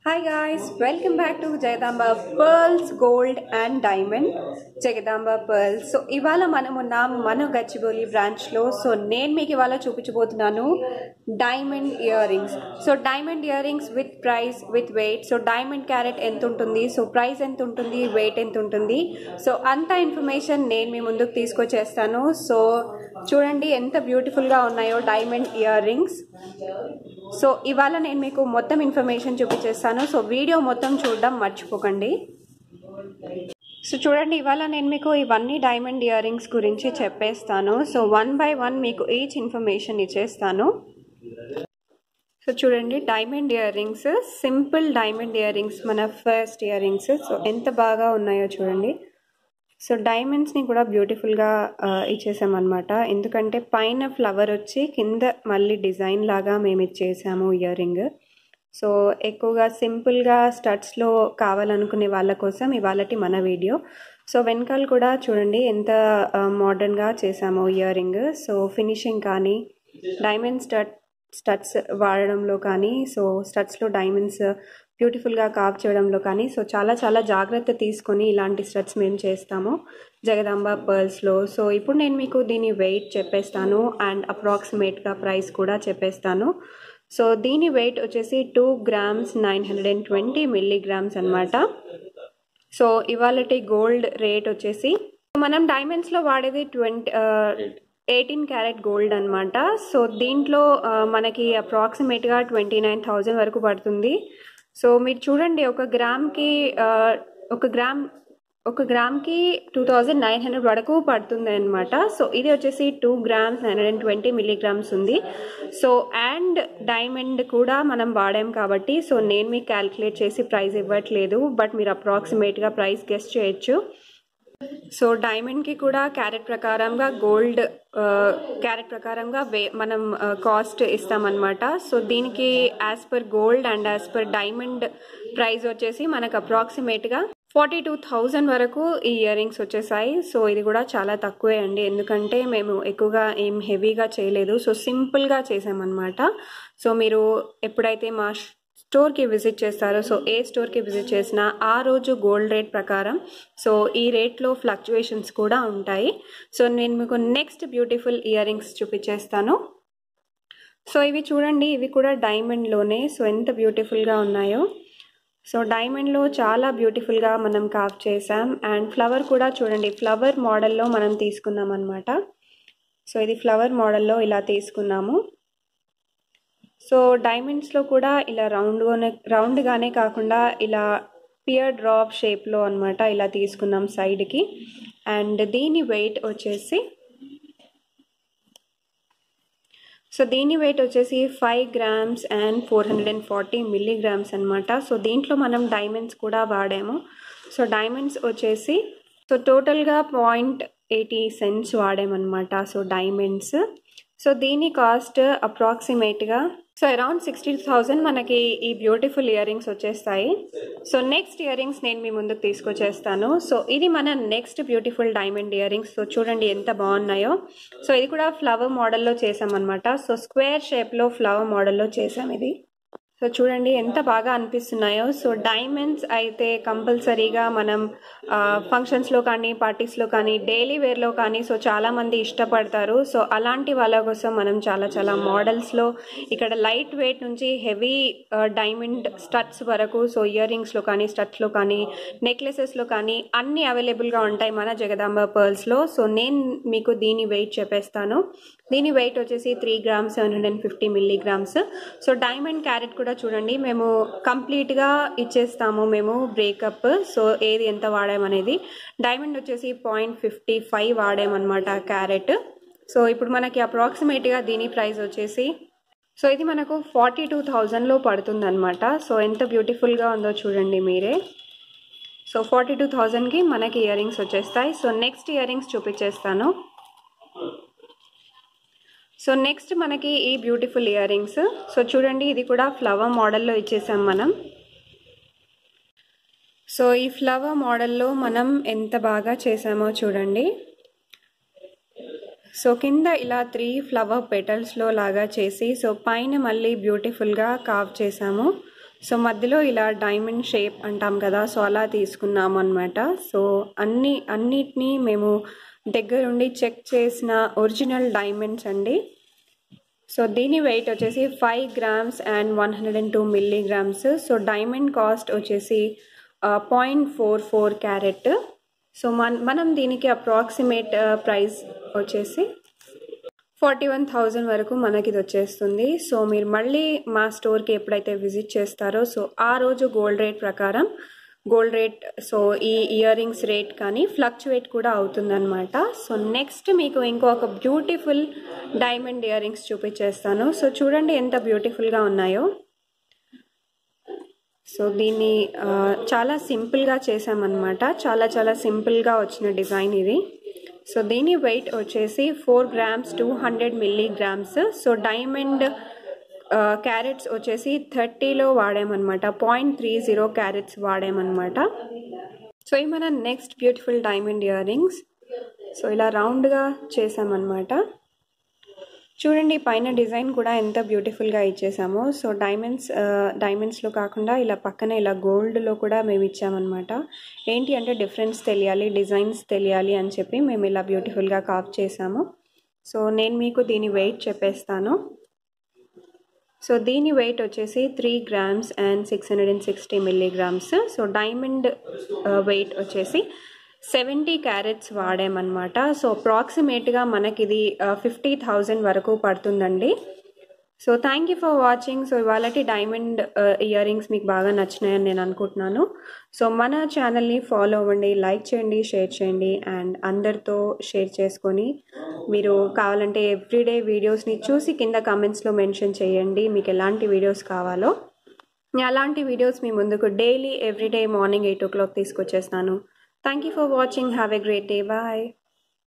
hi guys welcome back to Jagadamba Pearls gold and diamond Jagadamba Pearls so ఇవాళ మనం ఉన్నాం మన గచ్చిబౌలి బ్రాంచ్లో సో నేను మీకు ఇవాళ చూపించబోతున్నాను diamond ear rings so diamond ear rings with price with weight so diamond carat ఎంత ఉంటుంది సో ప్రైస్ ఎంత ఉంటుంది వెయిట్ ఎంత ఉంటుంది సో అంత ఇన్ఫర్మేషన్ నేను మీ ముందుకు తీసుకొచ్చేస్తాను సో చూడండి ఎంత బ్యూటిఫుల్గా ఉన్నాయో డైమండ్ ఇయర్ రింగ్స్ సో ఇవాళ నేను మీకు మొత్తం ఇన్ఫర్మేషన్ చూపించేస్తాను సో వీడియో మొత్తం చూడడం మర్చిపోకండి సో చూడండి ఇవాళ నేను మీకు ఇవన్నీ డైమండ్ ఇయర్ రింగ్స్ గురించి చెప్పేస్తాను సో వన్ బై వన్ మీకు ఈచ్ ఇన్ఫర్మేషన్ ఇచ్చేస్తాను సో చూడండి diamond ear rings simple diamond ear rings మన ఫస్ట్ ఇయర్ రింగ్స్ సో ఎంత బాగా ఉన్నాయో చూడండి సో డైమండ్స్ని కూడా బ్యూటిఫుల్గా ఇచ్చేసామన్నమాట ఎందుకంటే పైన ఫ్లవర్ వచ్చి కింద మళ్ళీ డిజైన్ లాగా మేము ఇచ్చేసాము ఇయర్ రింగ్ సో ఎక్కువగా సింపుల్గా స్టడ్స్లో కావాలనుకునే వాళ్ళ కోసం ఇవాళటి మన వీడియో సో వెనకాల కూడా చూడండి ఎంత మోడర్న్గా చేసాము ఇయర్ రింగ్ సో ఫినిషింగ్ కానీ డైమండ్ స్టడ్ స్టడ్స్ వాడడంలో కానీ సో స్టడ్స్లో డైమండ్స్ బ్యూటిఫుల్గా కావ్ చేయడంలో కానీ సో చాలా చాలా జాగ్రత్త తీసుకొని ఇలాంటి స్టడ్స్ మేము చేస్తాము జగదాంబ పర్ల్స్లో సో ఇప్పుడు నేను మీకు దీని వెయిట్ చెప్పేస్తాను అండ్ అప్రాక్సిమేట్గా ప్రైస్ కూడా చెప్పేస్తాను సో దీని వెయిట్ వచ్చేసి two grams nine hundred and twenty milligrams అనమాట సో ఇవాళటి గోల్డ్ రేట్ వచ్చేసి మనం డైమండ్స్లో వాడేది ట్వంటీ ఎయిటీన్ క్యారెట్ గోల్డ్ అనమాట సో దీంట్లో మనకి అప్రాక్సిమేట్గా ట్వంటీ నైన్ థౌజండ్ వరకు పడుతుంది సో మీరు చూడండి ఒక గ్రామ్కి ఒక గ్రామ్ ఒక గ్రామ్కి టూ థౌజండ్ నైన్ హండ్రెడ్ వరకు పడుతుంది అనమాట సో ఇది వచ్చేసి two grams nine hundred and twenty milligrams ఉంది సో అండ్ డైమండ్ కూడా మనం వాడాం కాబట్టి సో నేను మీకు క్యాల్కులేట్ చేసి ప్రైస్ ఇవ్వట్లేదు బట్ మీరు అప్రాక్సిమేట్గా ప్రైస్ గెస్ట్ చేయొచ్చు సో డైమండ్కి కూడా క్యారెట్ ప్రకారంగా గోల్డ్ క్యారెట్ ప్రకారంగా వే మనం కాస్ట్ ఇస్తామన్నమాట సో దీనికి as per gold and as per diamond price వచ్చేసి మనకు అప్రాక్సిమేట్గా ఫార్టీ టూ థౌజండ్ వరకు ఈ ఇయర్ రింగ్స్ వచ్చేసాయి సో ఇది కూడా చాలా తక్కువే అండి ఎందుకంటే మేము ఎక్కువగా ఏం హెవీగా చేయలేదు సో సింపుల్గా చేసామన్నమాట సో మీరు ఎప్పుడైతే మా స్టోర్కి విజిట్ చేస్తారో సో ఏ స్టోర్కి విజిట్ చేసినా ఆ రోజు గోల్డ్ రేట్ ప్రకారం సో ఈ రేట్లో ఫ్లక్చువేషన్స్ కూడా ఉంటాయి సో నేను మీకు నెక్స్ట్ బ్యూటిఫుల్ ఇయర్ రింగ్స్ చూపించేస్తాను సో ఇవి చూడండి ఇవి కూడా డైమండ్లోనే సో ఎంత బ్యూటిఫుల్గా ఉన్నాయో సో డైమండ్లో చాలా బ్యూటిఫుల్గా మనం కాఫ్ చేసాం అండ్ ఫ్లవర్ కూడా చూడండి ఫ్లవర్ మోడల్లో మనం తీసుకున్నాం అనమాట సో ఇది ఫ్లవర్ మోడల్లో ఇలా తీసుకున్నాము సో డైమండ్స్లో కూడా ఇలా రౌండ్గానే రౌండ్గానే కాకుండా ఇలా పియర్ డ్రాప్ షేప్లో అనమాట ఇలా తీసుకున్నాం సైడ్కి అండ్ దీని వెయిట్ వచ్చేసి సో దీని వెయిట్ వచ్చేసి five grams and four hundred and forty milligrams అనమాట సో దీంట్లో మనం డైమండ్స్ కూడా వాడాము సో డైమండ్స్ వచ్చేసి సో టోటల్గా పాయింట్ ఎయిటీ సెంట్స్ వాడామన్నమాట సో డైమండ్స్ సో దీని కాస్ట్ అప్రాక్సిమేట్గా సో అరౌండ్ సిక్స్టీ థౌజండ్ మనకి ఈ బ్యూటిఫుల్ ఇయర్ రింగ్స్ వచ్చేస్తాయి సో నెక్స్ట్ ఇయర్ రింగ్స్ నేను మీ ముందుకు తీసుకొచ్చేస్తాను సో ఇది మన next beautiful diamond ear rings so చూడండి ఎంత బాగున్నాయో సో ఇది కూడా ఫ్లవర్ మోడల్లో చేసామన్నమాట సో స్క్వేర్ షేప్లో ఫ్లవర్ మోడల్లో చేసాం ఇది సో చూడండి ఎంత బాగా అనిపిస్తున్నాయో సో డైమండ్స్ అయితే కంపల్సరీగా మనం ఫంక్షన్స్లో కానీ పార్టీస్లో కానీ డైలీ వేర్లో కానీ సో చాలామంది ఇష్టపడతారు సో అలాంటి వాళ్ళ కోసం మనం చాలా చాలా మోడల్స్లో ఇక్కడ లైట్ వెయిట్ నుంచి హెవీ డైమండ్ స్టడ్స్ వరకు సో ఇయర్ రింగ్స్లో కానీ స్టడ్స్లో కానీ నెక్లెసెస్లో కానీ అన్నీ అవైలబుల్గా ఉంటాయి మన జగదాంబ పర్ల్స్లో సో నేను మీకు దీని వెయిట్ చెప్పేస్తాను దీని వెయిట్ వచ్చేసి three grams seven hundred and fifty milligrams so diamond carat కూడా చూడండి మేము కంప్లీట్గా ఇచ్చేస్తాము మేము బ్రేకప్ సో ఏది ఎంత వాడామనేది డైమండ్ వచ్చేసి పాయింట్ ఫిఫ్టీ ఫైవ్ వాడామన్నమాట క్యారెట్ సో ఇప్పుడు మనకి అప్రాక్సిమేట్గా దీని ప్రైస్ వచ్చేసి సో ఇది మనకు ఫార్టీ టూ థౌజండ్లో పడుతుందన్నమాట సో ఎంత బ్యూటిఫుల్గా ఉందో చూడండి మీరే సో ఫార్టీ టూ థౌజండ్కి మనకి ఇయర్ రింగ్స్ వచ్చేస్తాయి సో నెక్స్ట్ ఇయర్ రింగ్స్ చూపించేస్తాను సో నెక్స్ట్ మనకి ఈ బ్యూటిఫుల్ ఇయర్ రింగ్స్ సో చూడండి ఇది కూడా ఫ్లవర్ మోడల్లో ఇచ్చేసాం మనం సో ఈ ఫ్లవర్ మోడల్లో మనం ఎంత బాగా చేసామో చూడండి సో కింద ఇలా త్రీ ఫ్లవర్ పెటల్స్లో లాగా చేసి సో పైన మళ్ళీ బ్యూటిఫుల్గా కావ్ చేసాము సో మధ్యలో ఇలా డైమండ్ షేప్ అంటాం కదా సో అలా తీసుకున్నాం అనమాట సో అన్ని అన్నిటినీ మేము దగ్గరుండి చెక్ చేసిన ఒరిజినల్ డైమండ్స్ అండి సో దీని వెయిట్ వచ్చేసి five grams and one hundred and two milligrams so diamond cost వచ్చేసి point four four carat so మన మనం దీనికి అప్రాక్సిమేట్ ప్రైస్ వచ్చేసి ఫార్టీ వన్ థౌజండ్ వరకు మనకి ఇది వచ్చేస్తుంది సో మీరు మళ్ళీ మా స్టోర్కి ఎప్పుడైతే విజిట్ చేస్తారో సో ఆ రోజు గోల్డ్ రేట్ ప్రకారం గోల్డ్ రేట్ సో ఈ ఇయర్ రింగ్స్ రేట్ కానీ ఫ్లక్చువేట్ కూడా అవుతుందన్నమాట సో నెక్స్ట్ మీకు ఇంకొక బ్యూటిఫుల్ డైమండ్ ఇయర్ రింగ్స్ చూపించేస్తాను సో చూడండి ఎంత బ్యూటిఫుల్గా ఉన్నాయో సో దీన్ని చాలా సింపుల్గా చేసామన్నమాట చాలా చాలా సింపుల్గా వచ్చిన డిజైన్ ఇది సో దీని వెయిట్ వచ్చేసి four grams two hundred milligrams so diamond carats వచ్చేసి థర్టీలో వాడామన్నమాట పాయింట్ త్రీ జీరో క్యారెట్స్ వాడామన్నమాట సో ఇవి మన next beautiful diamond ear rings so ఇలా రౌండ్గా చేసామన్నమాట చూడండి పైన డిజైన్ కూడా ఎంత బ్యూటిఫుల్గా ఇచ్చేసామో సో డైమండ్స్ డైమండ్స్లో కాకుండా ఇలా పక్కన ఇలా గోల్డ్లో కూడా మేము ఇచ్చామన్నమాట ఏంటి అంటే డిఫరెన్స్ తెలియాలి డిజైన్స్ తెలియాలి అని చెప్పి మేము ఇలా బ్యూటిఫుల్గా కాప్ చేసాము సో నేను మీకు దీని వెయిట్ చెప్పేస్తాను సో దీని వెయిట్ వచ్చేసి three grams and six hundred and sixty milligrams so diamond weight వచ్చేసి సెవెంటీ క్యారెట్స్ వాడామన్నమాట సో అప్రాక్సిమేట్గా మనకి ఇది ఫిఫ్టీ థౌజండ్ వరకు పడుతుందండి so thank you for watching so ఇవాళ డైమండ్ ఇయర్ రింగ్స్ మీకు బాగా నచ్చినాయని నేను అనుకుంటున్నాను సో మన ఛానల్ని ఫాలో అవ్వండి లైక్ చేయండి షేర్ చేయండి అండ్ అందరితో షేర్ చేసుకొని మీరు కావాలంటే ఎవ్రీడే వీడియోస్ని చూసి కింద కామెంట్స్లో మెన్షన్ చేయండి మీకు ఎలాంటి వీడియోస్ కావాలో అలాంటి వీడియోస్ మీ ముందుకు daily everyday morning eight o'clock తీసుకొచ్చేస్తాను thank you for watching have a great day bye